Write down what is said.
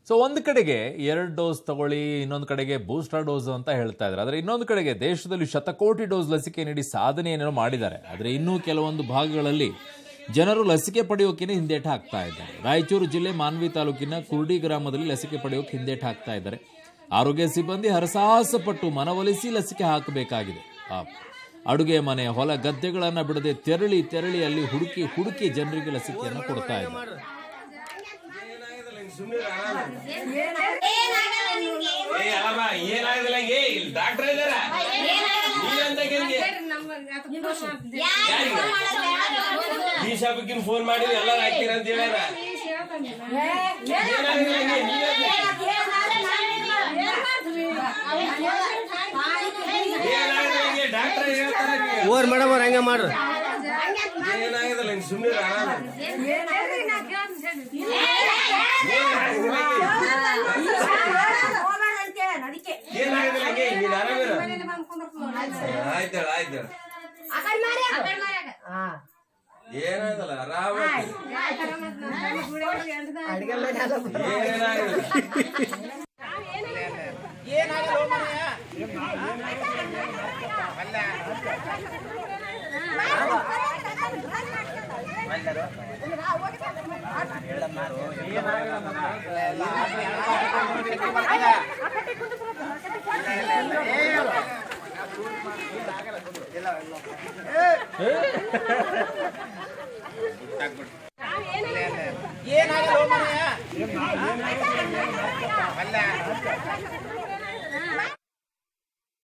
So ಒಂದು ಕಡೆಗೆ ಎರಡು ಡೋಸ್ ತಗೊಳ್ಳಿ ಇನ್ನೊಂದು ಕಡೆಗೆ ಬೂಸ್ಟರ್ ಡೋಸ್ ಅಂತ ಹೇಳ್ತಾ ಇದ್ದಾರೆ ಆದರೆ ಇನ್ನೊಂದು ಕಡೆಗೆ ದೇಶದಲ್ಲಿ ಶತಕೋಟಿ ಡೋಸ್ ಲಸಿಕೆ ನೀಡಿ ಸಾಧನೆ ಏನೇನೋ ಮಾಡಿದ್ದಾರೆ ಆದರೆ ಇನ್ನೂ ಕೆಲವೊಂದು ಭಾಗಗಳಲ್ಲಿ ಜನರು ಲಸಿಕೆ ಪಡೆಯೋಕೆ ಹಿಂದೇಟು ಹಾಕ್ತಾ ಇದ್ದಾರೆ ರಾಯಚೂರು ಜಿಲ್ಲೆ ಮಾನ್ವಿ ತಾಲೂಕಿನ ಕುರ್ಡಿ ಗ್ರಾಮದಲ್ಲಿ ಲಸಿಕೆ ಪಡೆಯೋಕೆ ಹಿಂದೇಟು ಹಾಕ್ತಾ ಇದ್ದಾರೆ ಆರೋಗ್ಯ ಸಿಬ್ಬಂದಿ ಹರಸಾಹಸ ಪಟ್ಟು ಮನವೊಲಿಸಿ ಲಸಿಕೆ ಹಾಕಬೇಕಾಗಿದೆ ಪಾಪ. ಅಡುಗೆ ಮನೆ ಹೊಲ ಗದ್ದೆಗಳನ್ನ ಬಿಡದೆ ತೆರಳಿ ತೆರಳಿ ಅಲ್ಲಿ ಹುಡುಕಿ ಹುಡುಕಿ ಜನರಿಗೆ ಲಸಿಕೆಯನ್ನು ಕೊಡ್ತಾ ಇದ್ದಾರೆ ಏ ಅಲ್ಲಮ್ಮ ಏನಾಗಲ್ಲ ಏ ಇಲ್ಲಿ ಡಾಕ್ಟರ್ ಇದಾರ ನೀವೆಂತ ಗೆಲ್ಗೆ ಈ ಶಾಪಕ್ಕಿನ ಫೋನ್ ಮಾಡಿ ಎಲ್ಲಾರು ಹಾಕಿರ ಅಂತ ಹೇಳ್ಯಾರ ಏನಾಗಿಲ್ಲ ಹಂಗೆ, ನೀವೆಂತ- ಏನಾಗಿಲ್ಲ ಹಂಗೆ, ಡಾಕ್ಟರ್ ಹೇಳ್ತಾರೆ ನಿಮ್ಗೆ. ಓರ್ ಮೇಡಮ್ ಅವ್ರ ಹಂಗೆ ಮಾಡ್ರಿ ಏನಾಗಿದಲ್ಲ ಹಿಂಗ್ ಸುಮ್ಮನೆ ಆರಾಮ ಏನಾಗಿದಲ್ಲ ಹಂಗೆ ನೀನ್ ಆರಾಮಿರ ಆಯ್ತಾಳ ಆಯ್ತಾಳ ಏನಾಗಲ್ಲ ಆರಾಮ ಏನಾಗಿಲ್ಲ ಏನಾಗಲ್ಲ